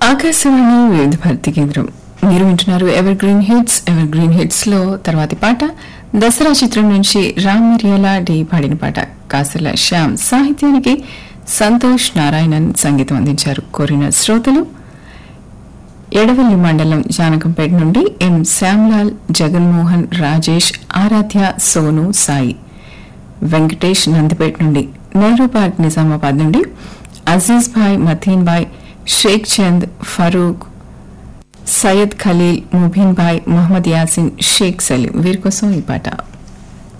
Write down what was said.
ఆకాశవాణి వివిధ భారతి కేంద్రం మీరు వింటున్నారు evergreen hits evergreen hits లో తర్వాతి పాట దసరా చిత్రం నుంచి రామ్ మిరియాల డి పాడిన పాట కాసల శ్యామ్ సాహిత్యానికి సంతోష్ నారాయణన్ సంగీతం అందించారు కోరిన శ్రోతలు ఎడవల్లి మండలం జానకంపేట నుండి ఎం శ్యామ్లాల్ జగన్మోహన్ రాజేష్ ఆరాధ్య సోను సాయి వెంకటేష్ నందిపేట నుండి నెహ్రూ పార్క్ నిజామాబాద్ నుండి అజీజ్ భాయ్ మతీన్ భాయ్ షేక్ చంద్ ఫరూక్ సయ్యద్ ఖలీల్ ముబీన్ భాయ్ మొహమ్మద్ యాసిన్ షేక్ సలీం వీరి కోసం ఈ పాట